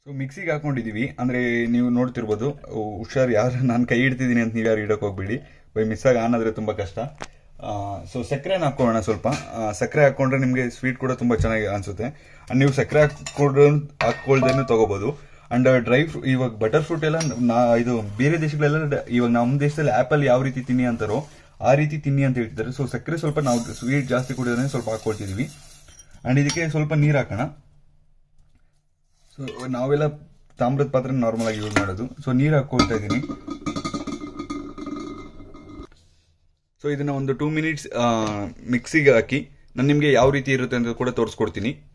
so ಮಿಕ್ಸಿಗೆ ಹಾಕೊಂಡಿದೀವಿ ಅಂದ್ರೆ ನೀವು ನೋಡ್ತಿರ್ಬೋದು ಹುಷಾರ್ ಯಾರು ನಾನು ಕೈ ಇಡ್ತಿದ್ದೀನಿ ಅಂತ ನೀವು ಯಾರು ಇಡಕ್ ಹೋಗ್ಬೇಡಿ ಬೈ ಮಿಸ್ ಆಗಿ ಆನ್ ಆದ್ರೆ ತುಂಬಾ ಕಷ್ಟ ಸೊ ಸಕ್ಕರೆನ ಹಾಕೋಣ ಸ್ವಲ್ಪ ಆ, ಸಕ್ಕರೆ ಹಾಕೊಂಡ್ರೆ ನಿಮಗೆ ಸ್ವೀಟ್ ಕೂಡ ತುಂಬಾ ಚೆನ್ನಾಗಿ ಅನ್ಸುತ್ತೆ ಅಂಡ್ ನೀವು ಸಕ್ಕರೆ ಹಾಕೊಂಡು ಹಾಕೊಳ್ದೇನು ತಗೋಬಹುದು ಅಂಡ್ ಡ್ರೈ ಫ್ರೂಟ್ ಇವಾಗ ಬಟರ್ ಫ್ರೂಟ್ ಎಲ್ಲ ನಾ ಇದು ಬೇರೆ ದೇಶಗಳೆಲ್ಲ ಡ- ಇವಾಗ ನಮ್ಮ ದೇಶದಲ್ಲಿ ಆಪಲ್ ಯಾವ ರೀತಿ ತಿನ್ನಿ ಅಂತಾರೋ ಆ ರೀತಿ ತಿನ್ನಿ ಅಂತ ಹೇಳ್ತಿದ್ದಾರೆ ಸೊ ಸಕ್ಕರೆ ಸ್ವಲ್ಪ ನಾವು ಸ್ವೀಟ್ ಜಾಸ್ತಿ ಕುಡಿಯೋದ್ರೆ ಸ್ವಲ್ಪ ಹಾಕೊಳ್ತಿದೀವಿ ಅಂಡ್ ಇದಕ್ಕೆ ಸ್ವಲ್ಪ ನೀರು ಹಾಕೋಣ ಸೊ ನಾವೆಲ್ಲ ತಾಮ್ರದ ಪಾತ್ರೆ ನಾರ್ಮಲ್ ಆಗಿ ಯೂಸ್ ಮಾಡೋದು ಸೊ ನೀರು ಹಾಕೊಳ್ತಾ ಇದ್ದೀನಿ ಸೊ ಇದನ್ನ ಒಂದು ಟೂ ಮಿನಿಟ್ಸ್ ಮಿಕ್ಸಿಗೆ ಹಾಕಿ ನಾನು ನಿಮಗೆ ಯಾವ ರೀತಿ ಇರುತ್ತೆ ಅಂತ ಕೂಡ ತೋರಿಸ್ಕೊಡ್ತೀನಿ